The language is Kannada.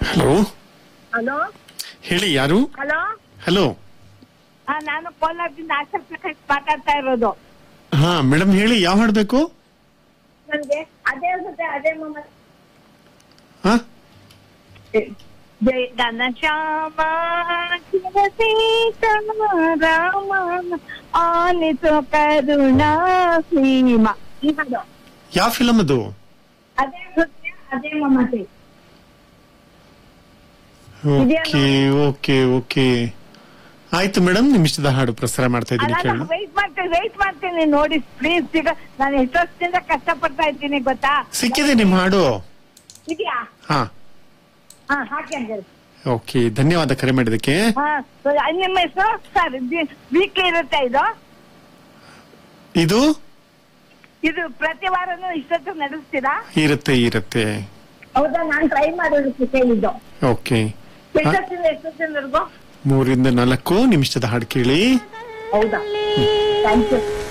ಹಲೋ ಹಲೋ ಹೇಳಿ ಯಾರು ಹಲೋ ಹಲೋ ಹಾ ನಾನು ಕೋಲಾರದಿಂದ ಆಶಾ ಪ್ರಕಾಶ್ ಮಾತಾಡ್ತಾ ಇರೋದು ಹಾ ಮೇಡಮ್ ಹೇಳಿ ಯಾವ ಹಾಡ್ಬೇಕು ನನ್ಗೆ ಅದೇ ಮತ್ತೆ ಅದೇ ಮಮ್ಮ ಹಾ ಜಯ ಘನ ಶ್ಯಾಮ ಶಿವ ಸೀತಾರಾಮ ಆಲಿಸು ಕರುಣಾ ಸೀಮ ಈ ಹಾಡು ಯಾವ ಫಿಲಮ್ ಅದು ಅದೇ ನೃತ್ಯ ಅದೇ ಮಮತೆ ಓಕೆ ಓಕೆ ಓಕೆ ಆಯ್ತು ಮೇಡಮ್ ನಿಮ್ ಇಷ್ಟದ ಹಾಡು ಪ್ರಸಾರ ಮಾಡ್ತಾ ಇದ್ದೀನಿ ಅಲ್ಲ ಕೇಳೋಣ ವೆಯ್ಟ್ ಮಾಡ್ತೀನಿ ವೆಯ್ಟ್ ಮಾಡ್ತೀನಿ ನೋಡಿ ಪ್ಲೀಸ್ ಈಗ ನಾನು ಎಷ್ಟೊತ್ತಿಂದ ಕಷ್ಟಪಡ್ತಾ ಇದ್ದೀನಿ ಗೊತ್ತಾ ಸಿಕ್ಕಿದೆ ನಿಮ್ ಹಾಡು ಇದೆಯಾ ಹಾ ಹಾ ಹಾಕಿ ಹಂಗಾರೆ ಓಕೆ ಧನ್ಯವಾದ ಕರೆ ಮಾಡಿದಕ್ಕೆ ಹಾ ಸರಿ, ನಿಮ್ಮ ಹೆಸರು ಸರ್ ವೀಕ್ಲಿ ಇರುತ್ತೆ ಇದು ಇದು ಇದು ಪ್ರತಿ ವಾರನೂ ಇಷ್ಟೊತ್ತು ನಡೆಸ್ತೀರಾ ಇರುತ್ತೆ ಇರುತ್ತೆ ಹೌದಾ ನಾನು ಟ್ರೈ ಮಾಡೋದಕ್ಕೆ ಕೇಳಿದ್ದು ಓಕೆ ಎಷ್ಟೊತ್ತಿಂದ ಎಷ್ಟೊತ್ತಿನವರೆಗೂ ಮೂರಿಂದ ನಾಲ್ಕು ನಿಮಿಷದ ಹಾಡು ಕೇಳಿ ಹೌದಾ ಥ್ಯಾಂಕ್ ಯು